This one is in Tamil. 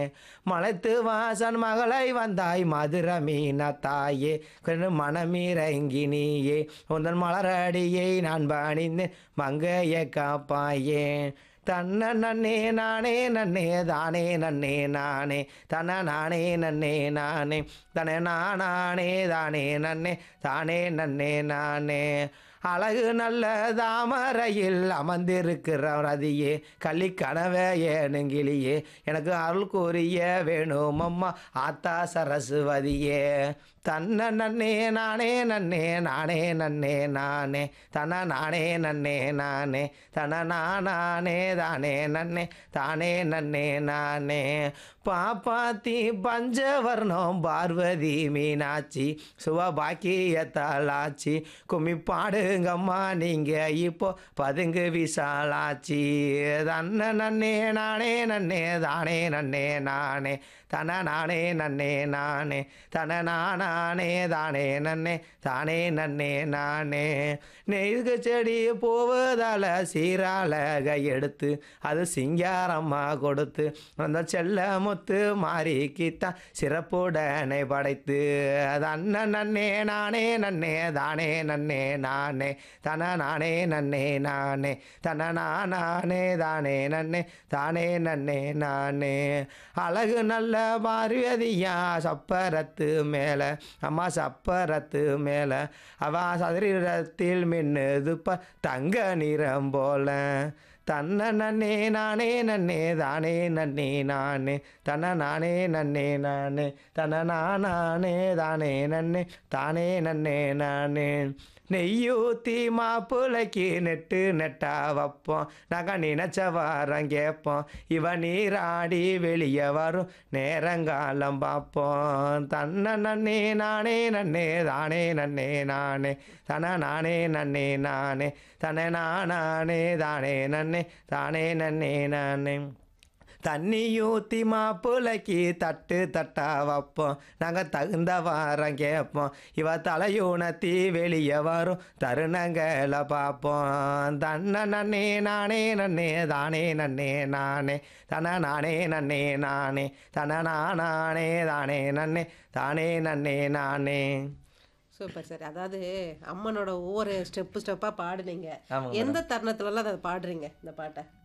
மலைத்து வாசன் மகளை வந்தாய் மதுர மீன தாயே கண்ணு மனமிறங்கி நீயே உந்தன் மலரடியை நான் பணிந்து மங்கைய காப்பாயே தன்ன நன்னே நானே நன்னே தானே நன்னே நானே தன நானே நன்னே நானே தன நானே தானே நன்னே தானே நன்னே நானே அழகு நல்ல தாமரையில் அமர்ந்திருக்கிற ரதியே கள்ளி கனவே ஏனுங்கிளியே எனக்கு அருள் கூறிய வேணும் அம்மா ஆத்தா சரஸ்வதியே தன்ன நன்னே நானே நன்னே நானே நன்னே நானே தன நானே நன்னே நானே தன நானே தானே நன்னே தானே நன்னே நானே பாப்பாத்தி பஞ்சவர்ணம் பார்வதி மீனாட்சி சுவபாக்கியத்தாளாச்சி கும்மி பாடுங்கம்மா நீங்க இப்போ பதுங்கு விசாலாச்சி தன்ன நன்னே நானே நன்னே தானே நன்னே நானே தன நானே நன்னே நானே தன நானே தானே நன்னே தானே நன்னே நானே நெய்கு செடி போவதால சீராலக எடுத்து அது சிங்காரம்மா கொடுத்து அந்த செல்ல முத்து மாறிக்கித்தான் சிறப்புடனே படைத்து அது அண்ணன் நன்னே நானே நன்னே தானே நன்னே நானே தன நானே நன்னே நானே தன நானே தானே நன்னே தானே நன்னே நானே அழகு நல்ல பார்வதியா சப்பரத்து மேலே அம்மா சப்பரத்து மேலே அவ சதுரத்தில் மின்னுது ப தங்க நிறம் போல தன்ன நன்னே நானே நன்னே தானே நன்னே நானே தன நானே நன்னே நானே தன நானே தானே நன்னே தானே நன்னே நானே நெய்யூத்தி மாப்பிள்ளைக்கு நெட்டு நெட்டா வைப்போம் நாங்கள் நினச்ச வாரம் கேட்போம் இவ நீராடி வெளியே வரும் நேரங்காலம் பார்ப்போம் தன்ன நன்னே நானே நன்னே தானே நன்னே நானே தன நானே நன்னே நானே தன நானே தானே நன்னே தானே நன்னே நானே தண்ணி ஊற்றி மாப்பிள்ளைக்கு தட்டு தட்டா வைப்போம் நாங்கள் தகுந்த வாரம் கேட்போம் இவ தலையூனத்தி வெளியே வரும் தருணங்களை பார்ப்போம் தன்ன நன்னே நானே நன்னே தானே நன்னே நானே தன நானே நன்னே நானே தன நானே தானே நன்னே தானே நன்னே நானே சூப்பர் சார் அதாவது அம்மனோட ஒவ்வொரு ஸ்டெப்பு ஸ்டெப்பாக பாடுனீங்க ஆமாங்க எந்த தருணத்துலலாம் அதை பாடுறீங்க இந்த பாட்டை